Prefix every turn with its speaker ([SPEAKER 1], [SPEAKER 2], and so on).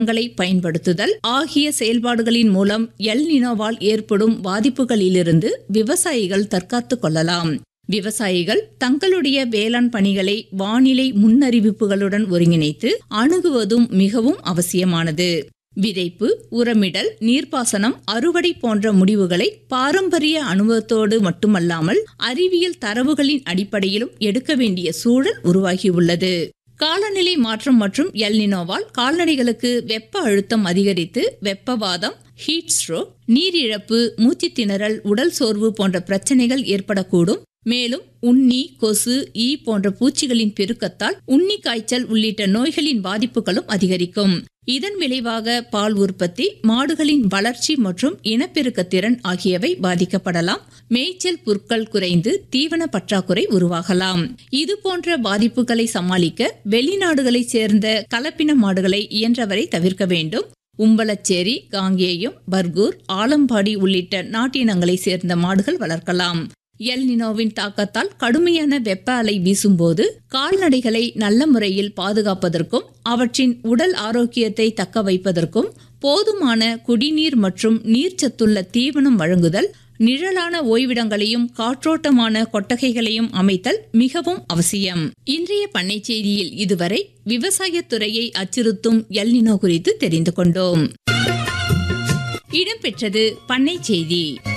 [SPEAKER 1] களை பயன்படுத்துதல் ஆகிய செயல்பாடுகளின் மூலம் எல் நினோவால் ஏற்படும் பாதிப்புகளிலிருந்து விவசாயிகள் தற்காத்துக் கொள்ளலாம் விவசாயிகள் தங்களுடைய வேளாண் பணிகளை வானிலை முன்னறிவிப்புகளுடன் ஒருங்கிணைத்து அணுகுவதும் மிகவும் அவசியமானது விதைப்பு உரமிடல் நீர்ப்பாசனம் அறுவடை போன்ற முடிவுகளை பாரம்பரிய அனுபவத்தோடு மட்டுமல்லாமல் அறிவியல் தரவுகளின் அடிப்படையிலும் எடுக்க வேண்டிய சூழல் உருவாகியுள்ளது காலநிலை மாற்றம் மற்றும் எல்னினோவால் கால்நடைகளுக்கு வெப்ப அழுத்தம் அதிகரித்து வெப்பவாதம் ஹீட் ஸ்ட்ரோக் நீரிழப்பு மூச்சுத் திணறல் உடல் சோர்வு போன்ற பிரச்சனைகள் ஏற்படக்கூடும் மேலும் உண்ணி கொசு ஈ போன்ற பூச்சிகளின் பெருக்கத்தால் உண்ணி காய்ச்சல் உள்ளிட்ட நோய்களின் பாதிப்புகளும் அதிகரிக்கும் இதன் விளைவாக பால் உற்பத்தி மாடுகளின் வளர்ச்சி மற்றும் இனப்பெருக்க திறன் ஆகியவை பாதிக்கப்படலாம் மேய்ச்சல் புற்கள் குறைந்து தீவன பற்றாக்குறை உருவாகலாம் இது போன்ற பாதிப்புகளை சமாளிக்க வெளிநாடுகளைச் சேர்ந்த கலப்பின மாடுகளை இயன்றவரை தவிர்க்க வேண்டும் உம்பளச்சேரி காங்கேயம் பர்கூர் ஆலம்பாடி உள்ளிட்ட நாட்டினங்களை சேர்ந்த மாடுகள் வளர்க்கலாம் எல் நினோவின் தாக்கத்தால் கடுமையான வெப்ப அலை வீசும்போது கால்நடைகளை நல்ல முறையில் பாதுகாப்பதற்கும் அவற்றின் உடல் ஆரோக்கியத்தை தக்க வைப்பதற்கும் போதுமான குடிநீர் மற்றும் நீர்ச்சத்துள்ள தீவனம் வழங்குதல் நிழலான ஓய்விடங்களையும் காற்றோட்டமான கொட்டகைகளையும் அமைத்தல் மிகவும் அவசியம் இன்றைய பண்ணை செய்தியில் இதுவரை விவசாயத்துறையை அச்சுறுத்தும் எல்னினோ குறித்து தெரிந்து கொண்டோம் இடம்பெற்றது பண்ணை செய்தி